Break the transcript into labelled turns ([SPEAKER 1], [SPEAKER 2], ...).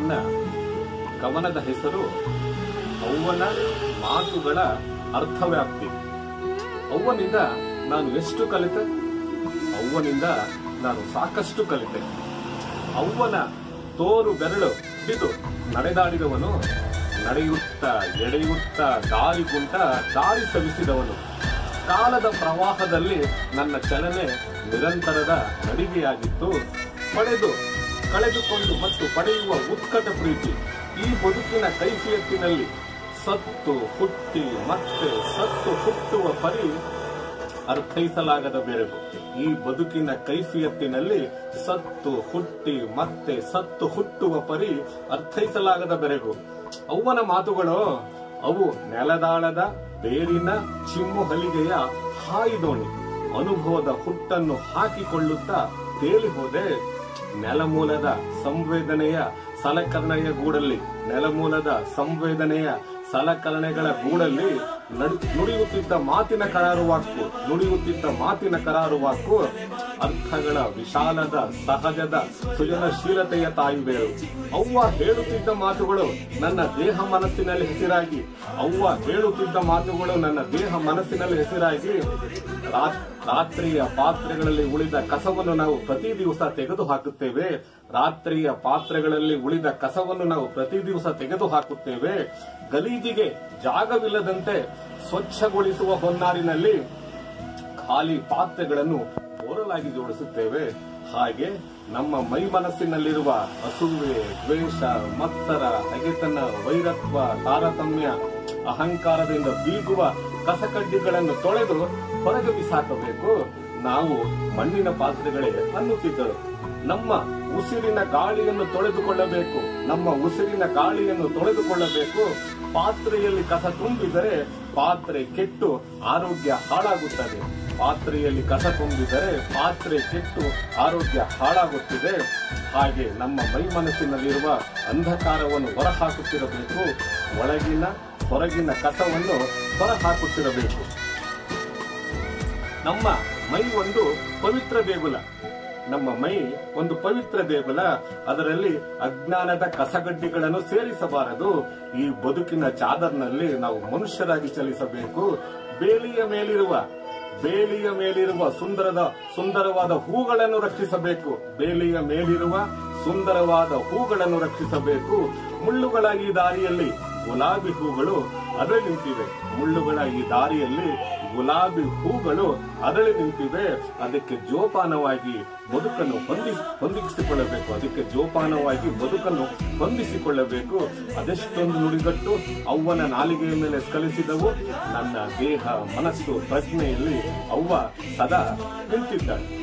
[SPEAKER 1] ನನ್ನ ಕವನದ ಹೆಸರು ಅವ್ವನ ಮಾತುಗಳ ಅರ್ಥವ್ಯಾಪ್ತಿ ಅವ್ವನಿಂದ ನಾನು ಎಷ್ಟು ಕಲಿತೆ ಅವ್ವನಿಂದ ನಾನು ಸಾಕಷ್ಟು ಕಲಿತೆ ಅವ್ವನ ತೋರು ಬೆರಳು ಹಿಡಿದು ನಡೆದಾಡಿದವನು ನಡೆಯುತ್ತ ಎಡೆಯುತ್ತ ದಾರಿಗುಂಟ ದಾರಿ ಸವಿಸಿದವನು ಕಾಲದ ಪ್ರವಾಹದಲ್ಲಿ ನನ್ನ ಚಲನೆ ನಿರಂತರದ ನಡಿಗೆಯಾಗಿತ್ತು ಪಡೆದು ಕಳೆದುಕೊಂಡು ಮತ್ತು ಪಡೆಯುವ ಉತ್ಕಟ ಪ್ರೀತಿ ಈ ಬದುಕಿನ ಕೈಫಿಯತ್ತಿನಲ್ಲಿ ಸತ್ತು ಹುಟ್ಟಿ ಮತ್ತೆ ಸತ್ತು ಹುಟ್ಟುವ ಪರಿ ಅರ್ಥೈಸಲಾಗದ ಬೆರಗು ಈ ಬದುಕಿನ ಕೈಫಿಯತ್ತಿನಲ್ಲಿ ಸತ್ತು ಹುಟ್ಟಿ ಮತ್ತೆ ಸತ್ತು ಹುಟ್ಟುವ ಪರಿ ಅರ್ಥೈಸಲಾಗದ ಬೆರಗು ಅವ್ವನ ಮಾತುಗಳು ಅವು ನೆಲದಾಳದ ಬೇರಿನ ಚಿಮ್ಮು ಹಲಿಗೆಯ ಹಾಯಿದೋಣಿ ಅನುಭವದ ಹುಟ್ಟನ್ನು ಹಾಕಿಕೊಳ್ಳುತ್ತಾ ತೇಲಿ ಹೋದೆ ನೆಲಮೂಲದ ಸಂವೇದನೆಯ ಸಲಕರಣೆಯ ಗೂಡಲ್ಲಿ ನೆಲಮೂಲದ ಸಂವೇದನೆಯ ಸಲಕರಣೆಗಳ ಗೂಡಲ್ಲಿ ನಡು- ನುಡಿಯುತ್ತಿದ್ದ ಮಾತಿನ ಕರಾರುವಾಕ್ಕು ನುಡಿಯುತ್ತಿದ್ದ ಮಾತಿನ ಕರಾರುವಾಕ್ಕು ಅರ್ಥಗಳ ವಿಶಾಲದ ಸಹಜದ ಸೃಜನಶೀಲತೆಯ ತಾಯಿಬೇರು ಅವ್ವ ಹೇಳುತ್ತಿದ್ದ ಮಾತುಗಳು ನನ್ನ ದೇಹ ಮನಸ್ಸಿನಲ್ಲಿ ಹೆಸರಾಗಿ ಅವ್ವ ಹೇಳುತ್ತಿದ್ದ ಮಾತುಗಳು ನನ್ನ ದೇಹ ಮನಸ್ಸಿನಲ್ಲಿ ಹೆಸರಾಗಿ ರಾ- ರಾತ್ರಿಯ ಪಾತ್ರೆಗಳಲ್ಲಿ ಉಳಿದ ಕಸವನ್ನು ನಾವು ಪ್ರತಿ ದಿವಸ ತೆಗೆದು ಹಾಕುತ್ತೇವೆ ರಾತ್ರಿಯ ಪಾತ್ರೆಗಳಲ್ಲಿ ಉಳಿದ ಕಸವನ್ನು ನಾವು ಪ್ರತಿ ದಿವಸ ತೆಗೆದು ಹಾಕುತ್ತೇವೆ ಗಲೀಜಿಗೆ ಜಾಗವಿಲ್ಲದಂತೆ ಸ್ವಚ್ಛಗೊಳಿಸುವ ಹೊನ್ನಾರಿನಲ್ಲಿ ಖಾಲಿ ಪಾತ್ರೆಗಳನ್ನು ಓರಲಾಗಿ ಜೋಡಿಸುತ್ತೇವೆ ಹಾಗೆ ನಮ್ಮ ಮೈ ಮನಸ್ಸಿನಲ್ಲಿರುವ ಅಸೂಯೆ ದ್ವೇಷ ಮತ್ಸರ ಹಗೆತನ ವೈರತ್ವ ತಾರತಮ್ಯ ಅಹಂಕಾರದಿಂದ ಬೀಗುವ ಕಸಕಡ್ಡಿಗಳನ್ನು ತೊಳೆದು ಹೊರಗೆ ಬಿಸಾಕಬೇಕು ನಾವು ಮಣ್ಣಿನ ಪಾತ್ರೆಗಳೇ ಅನ್ನುತ್ತಿದ್ದರು ನಮ್ಮ ಉಸಿರಿನ ಗಾಳಿಯನ್ನು ತೊಳೆದುಕೊಳ್ಳಬೇಕು ನಮ್ಮ ಉಸಿರಿನ ಗಾಳಿಯನ್ನು ತೊಳೆದುಕೊಳ್ಳಬೇಕು ಪಾತ್ರೆಯಲ್ಲಿ ಕಸ ತುಂಬಿದರೆ ಪಾತ್ರೆ ಕೆಟ್ಟು ಆರೋಗ್ಯ ಹಾಳಾಗುತ್ತದೆ ಪಾತ್ರೆಯಲ್ಲಿ ಕಸ ತುಂಬಿದರೆ ಪಾತ್ರೆ ಕೆಟ್ಟು ಆರೋಗ್ಯ ಹಾಳಾಗುತ್ತಿದೆ ಹಾಗೆ ನಮ್ಮ ಮೈ ಮನಸ್ಸಿನಲ್ಲಿರುವ ಅಂಧಕಾರವನ್ನು ಹೊರಹಾಕುತ್ತಿರಬೇಕು ಒಳಗಿನ ಹೊರಗಿನ ಕಸವನ್ನು ಹೊರಹಾಕುತ್ತಿರಬೇಕು ನಮ್ಮ ಮೈ ಒಂದು ಪವಿತ್ರ ದೇಗುಲ ನಮ್ಮ ಮೈ ಒಂದು ಪವಿತ್ರ ದೇಗುಲ ಅದರಲ್ಲಿ ಅಜ್ಞಾನದ ಕಸಗಡ್ಡಿಗಳನ್ನು ಸೇರಿಸಬಾರದು ಈ ಬದುಕಿನ ಚಾದರ್ನಲ್ಲಿ ನಾವು ಮನುಷ್ಯರಾಗಿ ಚಲಿಸಬೇಕು ಬೇಲಿಯ ಮೇಲಿರುವ ಬೇಲಿಯ ಮೇಲಿರುವ ಸುಂದರದ ಸುಂದರವಾದ ಹೂಗಳನ್ನು ರಕ್ಷಿಸಬೇಕು ಬೇಲಿಯ ಮೇಲಿರುವ ಸುಂದರವಾದ ಹೂಗಳನ್ನು ರಕ್ಷಿಸಬೇಕು ಮುಳ್ಳುಗಳ ಈ ದಾರಿಯಲ್ಲಿ ಗುಲಾಬಿ ಹೂಗಳು ಅರಳಿ ನಿಂತಿವೆ ಮುಳ್ಳುಗಳ ಈ ದಾರಿಯಲ್ಲಿ ಗುಲಾಬಿ ಹೂಗಳು ಅರಳಿ ನಿಂತಿವೆ ಅದಕ್ಕೆ ಜೋಪಾನವಾಗಿ ಬದುಕನ್ನು ಹೊಂದಿ ಹೊಂದಿಸಿಕೊಳ್ಳಬೇಕು ಅದಕ್ಕೆ ಜೋಪಾನವಾಗಿ ಬದುಕನ್ನು ಹೊಂದಿಸಿಕೊಳ್ಳಬೇಕು ಅದೆಷ್ಟೊಂದು ನುಡಿಗಟ್ಟು ಅವ್ವನ ನಾಲಿಗೆಯ ಮೇಲೆ ಸ್ಕಲಿಸಿದವು ನನ್ನ ದೇಹ ಮನಸ್ಸು ಪ್ರಜ್ಞೆಯಲ್ಲಿ ಅವ್ವ ಸದಾ ನಿಂತಿದ್ದಾಳೆ